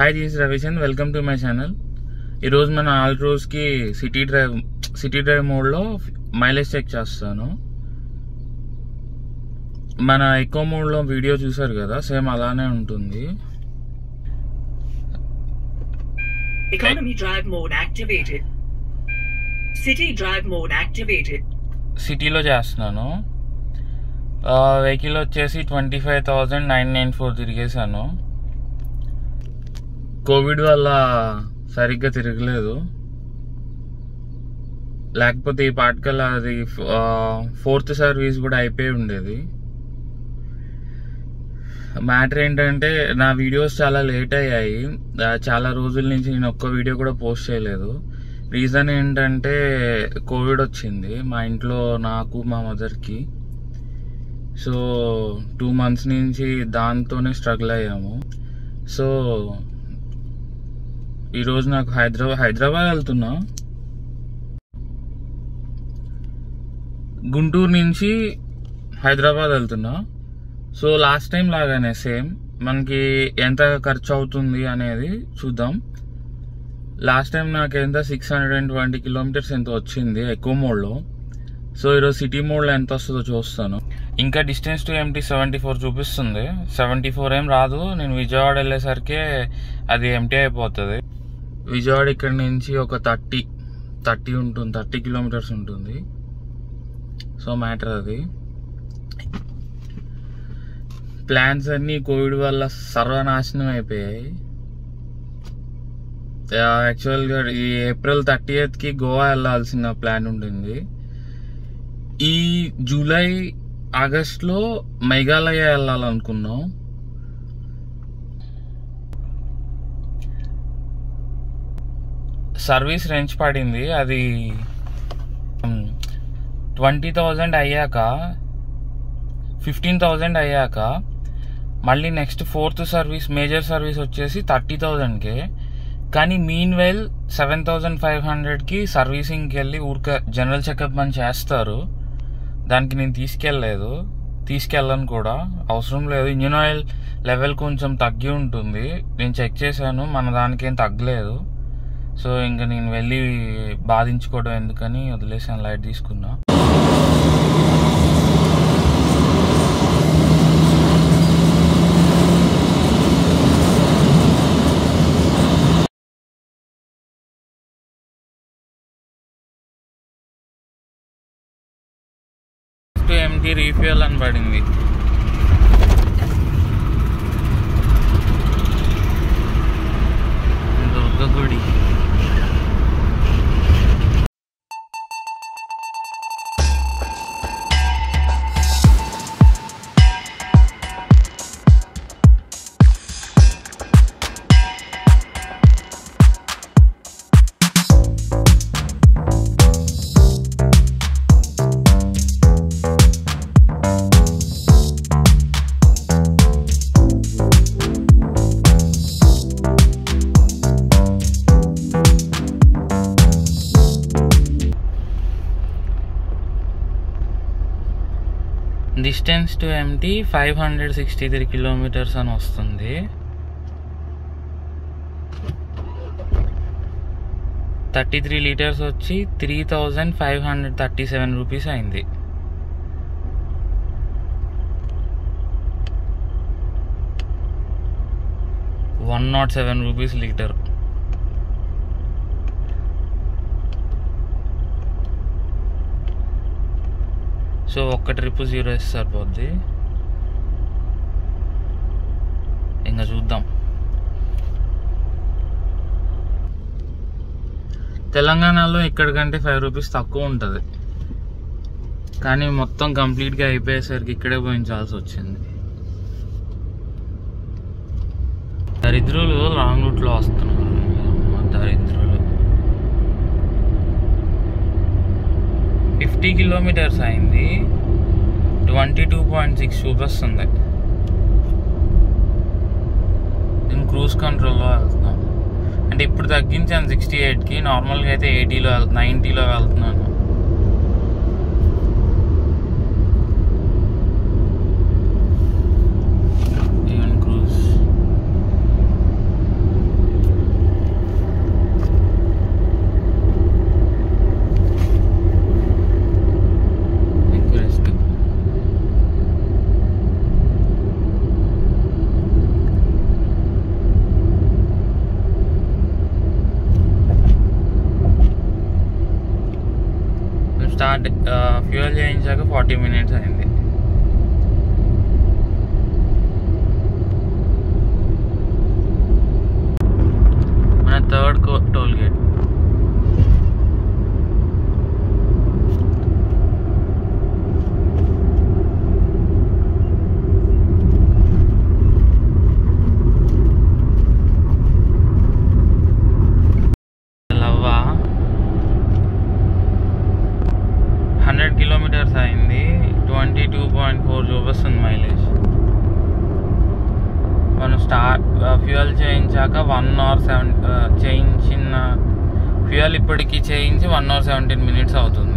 Hi this Ravichand welcome to my channel ఈరోజు మన ఆల్ రోజుకి సిటీ డ్రైవ్ సిటీ డ్రైవ్ మోడ్లో మైలేజ్ చెక్ చేస్తాను మన ఎక్కువ మోడ్లో వీడియో చూసారు కదా సేమ్ అలానే ఉంటుంది Economy drive mode activated. City drive mode activated. సిటీలో చేస్తున్నాను వెహికల్ వచ్చేసి twenty five thousand nine nine four తిరిగేశాను కోవిడ్ వల్ల సరిగ్గా తిరగలేదు లేకపోతే ఈ పాటికల్లా అది ఫోర్త్ సర్వీస్ కూడా అయిపోయి ఉండేది మ్యాటర్ ఏంటంటే నా వీడియోస్ చాలా లేట్ అయ్యాయి ఆ, చాలా రోజుల నుంచి నేను ఒక్క వీడియో కూడా పోస్ట్ చేయలేదు రీజన్ ఏంటంటే కోవిడ్ వచ్చింది మా ఇంట్లో నాకు మా మదర్కి సో టూ మంత్స్ నుంచి దాంతోనే స్ట్రగుల్ అయ్యాము సో ఈరోజు నాకు హైదరాబాద్ హైదరాబాద్ వెళ్తున్నా గుంటూరు నుంచి హైదరాబాద్ వెళ్తున్నా సో లాస్ట్ టైం లాగానే సేమ్ మనకి ఎంత ఖర్చు అవుతుంది అనేది చూద్దాం లాస్ట్ టైం నాకు ఎంత six hundred and twenty kilometres ఎంత వచ్చింది ఎక్కువ మోడ్లో సో ఈరోజు సిటీ మోడ్లో ఎంత వస్తుందో చూస్తాను ఇంకా distance to empty seventy four చూపిస్తుంది సెవెంటీ ఫోర్ ఏం రాదు నేను విజయవాడ వెళ్ళేసరికి అది ఎంటీ అయిపోతుంది విజయవాడ ఇక్కడ నుంచి ఒక థర్టీ థర్టీ ఉంటుంది థర్టీ కిలోమీటర్స్ ఉంటుంది సో మ్యాటర్ అది ప్లాన్స్ అన్నీ కోవిడ్ వల్ల సర్వనాశనం అయిపోయాయి యాక్చువల్గా ఈ ఏప్రిల్ థర్టీ కి గోవా వెళ్ళాల్సిన ప్లాన్ ఉండింది ఈ జూలై ఆగస్ట్లో మేఘాలయ వెళ్ళాలనుకున్నాం సర్వీస్ రెంచ్ పడింది అది ట్వంటీ థౌజండ్ అయ్యాక ఫిఫ్టీన్ థౌజండ్ అయ్యాక మళ్ళీ next fourth service major service వచ్చేసి థర్టీ థౌజండ్కే కానీ mean well seven thousand five హండ్రెడ్కి సర్వీసింగ్కి వెళ్ళి ఊరికే జనరల్ చెకప్ అని చేస్తారు దానికి నేను తీసుకెళ్ళలేదు తీసుకెళ్ళను కూడా అవసరం లేదు ఇంజిన్ ఆయిల్ లెవెల్ కొంచెం తగ్గి ఉంటుంది నేను చెక్ చేశాను మన దానికి ఏం తగ్గలేదు సో ఇంకా నేను వెళ్ళి బాధించుకోవడం ఎందుకని వదిలేసాను లైట్ తీసుకున్నా ఎంటీ రీఫ్యూయల్ అని పడింది దుర్గ గుడి distance to empty five hundred sixty three kilometres అని వస్తుంది థర్టీ త్రీ లీటర్స్ వచ్చి three thousand five hundred thirty seven rupees అయింది one nought seven rupees litre so ఒక్క ట్రిప్ జీరో వేస్తే సరిపోద్ది ఇంకా చూద్దాం తెలంగాణలో ఇక్కడికంటే ఫైవ్ రూపీస్ తక్కువ ఉంటుంది కానీ మొత్తం కంప్లీట్గా అయిపోయేసరికి ఇక్కడే పోయించాల్సి వచ్చింది దరిద్రులు లాంగ్ రూట్లో వస్తున్నారు అమ్మ దరిద్రులు ఫిఫ్టీ కిలోమీటర్స్ అయింది ట్వంటీ టూ పాయింట్ సిక్స్ చూపిస్తుంది నేను క్రూజ్ కంట్రోల్లో వెళ్తున్నాను అంటే ఇప్పుడు తగ్గించాను సిక్స్టీ ఎయిట్కి నార్మల్గా అయితే ఎయిటీలో నైంటీలో వెళ్తున్నాను ఈవెన్ క్రూజ్ స్టార్ట్ ఫ్యూయల్ చేయించాక ఫార్టీ మినిట్స్ అయింది మన థర్డ్ టోల్ గేట్ లవ్వా హండ్రెడ్ కిలోమీటర్స్ అయింది ట్వంటీ టూ పాయింట్ ఫోర్ చూపిస్తుంది మైలేజ్ మనం స్టార్ట్ ఫ్యూయల్ చేయించాక వన్ అవర్ సెవెన్ చేయించిన ఫ్యూయల్ ఇప్పటికి చేయించి వన్ అవర్ సెవెంటీన్ మినిట్స్ అవుతుంది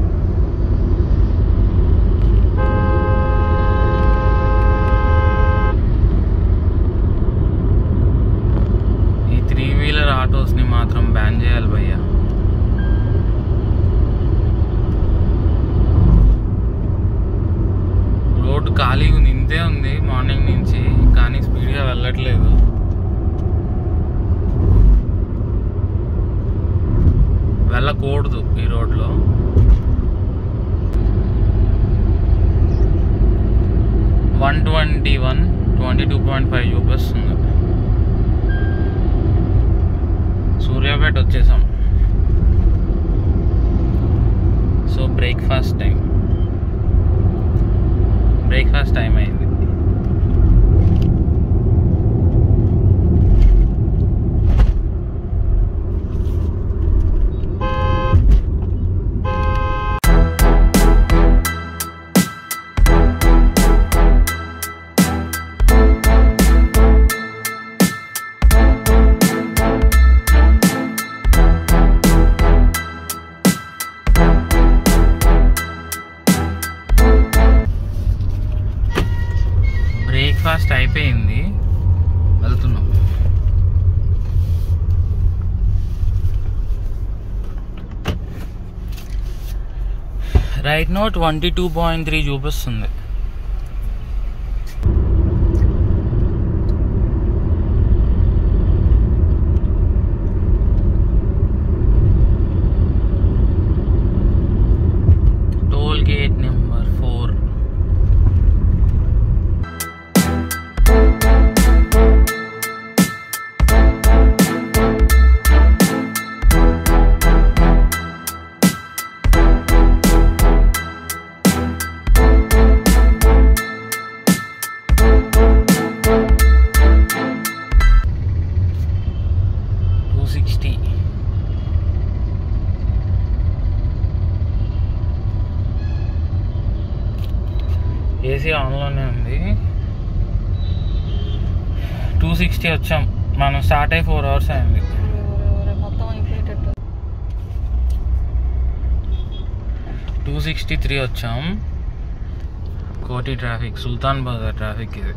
ఈ త్రీ వీలర్ ఆటోస్ని మాత్రం బ్యాన్ చేయాలి భయ్యా రోడ్ ఖాళీగా ఉంది ఇంతే ఉంది మార్నింగ్ నుంచి కానీ స్పీడ్గా వెళ్ళట్లేదు వెళ్ళకూడదు ఈ రోడ్లో one twenty one twenty two point five చూపిస్తుంది సూర్యాపేట వచ్చేసాం so breakfast time breakfast time అయింది బ్రేక్ఫాస్ట్ అయిపోయింది వెళ్తున్నాం right no twenty two point three చూపిస్తుంది toll gate number four two sixty AC ఆన్లోనే ఉంది టూ సిక్స్టీ వచ్చాం మనం స్టార్ట్ అయ్యి ఫోర్ అవర్స్ అయింది మొత్తం అయిపోయేటట్టు టూ సిక్స్టీ త్రీ వచ్చాం కోటి ట్రాఫిక్ సుల్తాన్ బజార్ ట్రాఫిక్ ఇది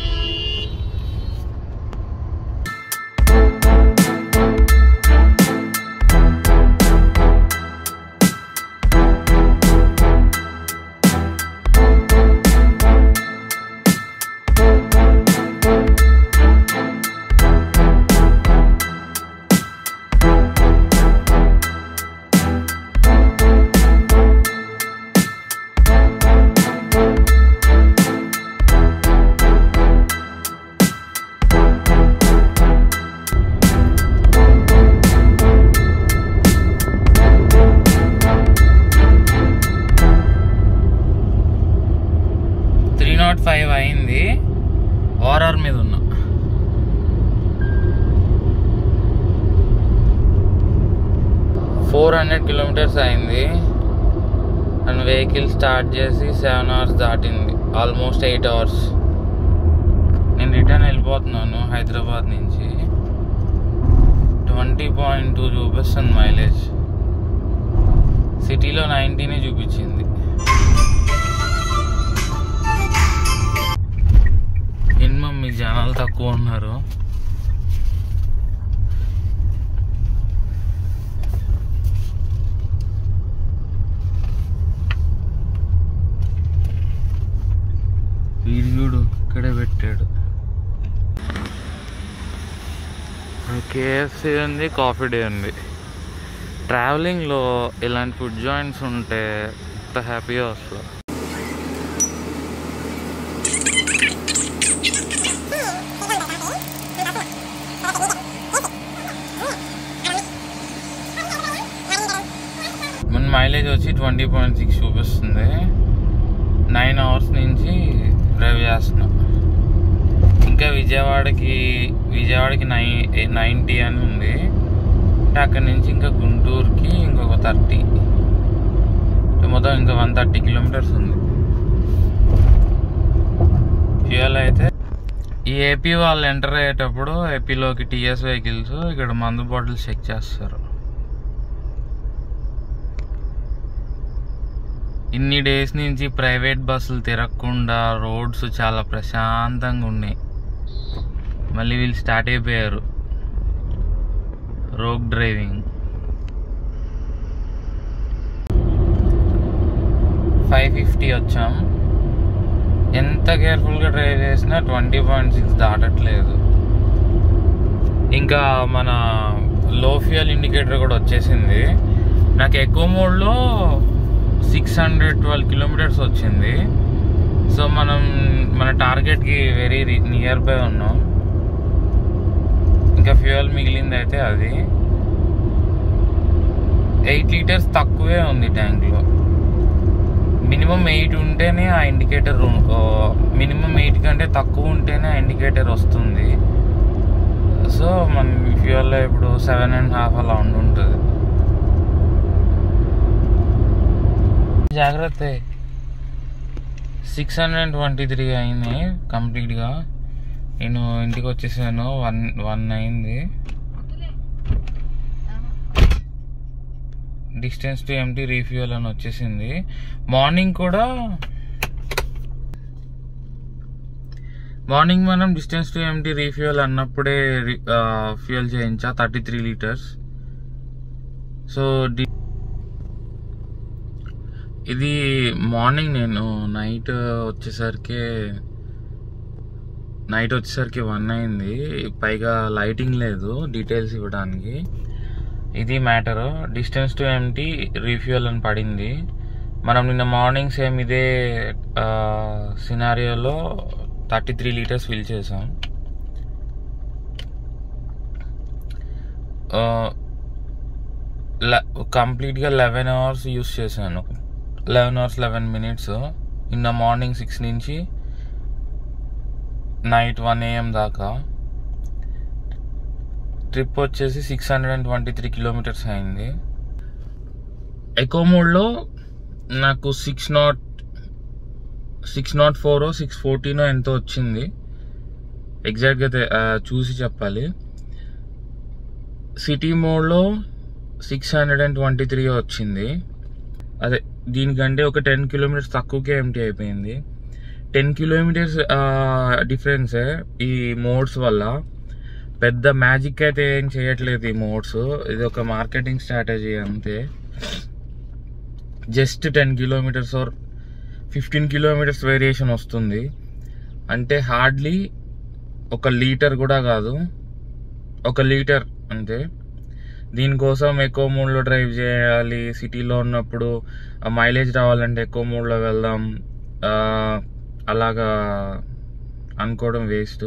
త్రీ నాట్ ఫైవ్ అయింది ఆర్ఆర్ మీద ఉన్నా ఫోర్ హండ్రెడ్ కిలోమీటర్స్ అయింది అండ్ వెహికల్ స్టార్ట్ చేసి సెవెన్ అవర్స్ దాటింది ఆల్మోస్ట్ ఎయిట్ అవర్స్ నేను రిటర్న్ వెళ్ళిపోతున్నాను హైదరాబాద్ నుంచి ట్వంటీ పాయింట్ టూ చూపిస్తుంది మైలేజ్ సిటీలో నైన్టీనే చూపించింది ఏంటి మమ్మీ జనాలు తక్కువ ఉన్నారు వీడు ఇక్కడే పెట్టాడు కేఎఫ్సి ఉంది కాఫీ డే ఉంది ట్రావెలింగ్లో ఇలాంటి ఫుడ్ జాయింట్స్ ఉంటే ఎంత హ్యాపీగా వస్తుంది మన మైలేజ్ వచ్చి ట్వంటీ పాయింట్ సిక్స్ చూపిస్తుంది నైన్ అవర్స్ నుంచి డ్రైవ్ చేస్తున్నాం ఇంకా విజయవాడకి విజయవాడకి నై నైంటీ అని ఉంది అంటే అక్కడి నుంచి ఇంకా గుంటూరుకి ఇంకొక థర్టీ మొత్తం ఇంకా వన్ థర్టీ కిలోమీటర్స్ ఉంది ఫ్యూయల్ అయితే ఈ ఏపీ వాళ్ళు ఎంటర్ అయ్యేటప్పుడు ఏపీలోకి టీఎస్ వెహికల్స్ ఇక్కడ మందు బాటిల్స్ చెక్ చేస్తారు ఇన్ని డేస్ నుంచి ప్రైవేట్ బస్సులు తిరగకుండా రోడ్స్ చాలా ప్రశాంతంగా ఉన్నాయి మళ్ళీ వీళ్ళు స్టార్ట్ అయిపోయారు రోడ్ డ్రైవింగ్ ఫైవ్ ఫిఫ్టీ వచ్చాం ఎంత కేర్ఫుల్గా డ్రైవ్ చేసినా ట్వంటీ పాయింట్ సిక్స్ దాటట్లేదు ఇంకా మన లో ఫ్యూయల్ ఇండికేటర్ కూడా వచ్చేసింది నాకు ఎక్కువ మోడ్లో సిక్స్ హండ్రెడ్ ట్వెల్వ్ కిలోమీటర్స్ వచ్చింది సో మనం మన టార్గెట్కి వెరీ నియర్ బై ఉన్నాం ఇంకా ఫ్యూయల్ మిగిలింది అయితే అది ఎయిట్ లీటర్స్ తక్కువే ఉంది ట్యాంక్లో మినిమం ఎయిట్ ఉంటేనే ఆ ఇండికేటర్ మినిమం ఎయిట్ కంటే తక్కువ ఉంటేనే ఆ ఇండికేటర్ వస్తుంది సో మన ఫ్యూయల్లో ఇప్పుడు సెవెన్ అండ్ హాఫ్ అలా ఉండి ఉంటుంది జాగ్రత్త సిక్స్ హండ్రెడ్ ట్వంటీ త్రీ అయింది కంప్లీట్గా నేను ఇంటికి వచ్చేసాను వన్ వన్ అయింది డిస్టెన్స్ టు ఎంటీ రీఫ్యూయల్ అని వచ్చేసింది మార్నింగ్ కూడా మార్నింగ్ మనం డిస్టెన్స్ టు ఎంటీ రీఫ్యూయల్ అన్నప్పుడే ఫ్యూయల్ చేయించా థర్టీ త్రీ లీటర్స్ సో ఇది మార్నింగ్ నేను నైట్ వచ్చేసరికి నైట్ వచ్చేసరికి వన్ అయింది పైగా లైటింగ్ లేదు డీటెయిల్స్ ఇవ్వడానికి ఇది matter distance to empty refuel అని పడింది మనం నిన్న మార్నింగ్ సేమ్ ఇదే సినారియోలో థర్టీ త్రీ లీటర్స్ ఫిల్ చేసాం కంప్లీట్గా లెవెన్ అవర్స్ యూస్ చేశాను లెవెన్ అవర్స్ లెవెన్ మినిట్స్ నిన్న మార్నింగ్ సిక్స్ నుంచి నైట్ వన్ ఏఎం దాకా ట్రిప్ వచ్చేసి six hundred and twenty three kilometres అయింది ఎకో మోడ్లో నాకు six nought six nought four six ఫోర్టీనో ఎంతో వచ్చింది ఎగ్జాక్ట్గా తె- ఆ, చూసి చెప్పాలి సిటీ మోడ్లో six hundred and twenty three వచ్చింది అదే దీనికంటే ఒక టెన్ కిలోమీటర్స్ తక్కువకే ఎంటీ అయిపోయింది టెన్ కిలోమీటర్స్ డిఫరెన్సే ఈ మోడ్స్ వల్ల పెద్ద మ్యాజిక్ అయితే ఏం చేయట్లేదు ఈ మోడ్స్ ఇది ఒక మార్కెటింగ్ స్ట్రాటజీ అంతే just ten kilometres or fifteen kilometres variation వస్తుంది అంటే హార్డ్లీ ఒక లీటర్ కూడా కాదు ఒక లీటర్ అంతే దీనికోసం ఎక్కువ మూడ్లో డ్రైవ్ చేయాలి సిటీలో ఉన్నప్పుడు మైలేజ్ రావాలంటే ఎక్కువ మూడ్లో వెళ్దాం ఆ, అలాగా అనుకోవడం వేస్ట్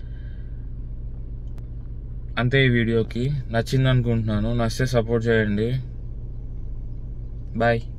అంతే ఈ వీడియోకి నచ్చింది అనుకుంటున్నాను నచ్చితే సపోర్ట్ చేయండి బాయ్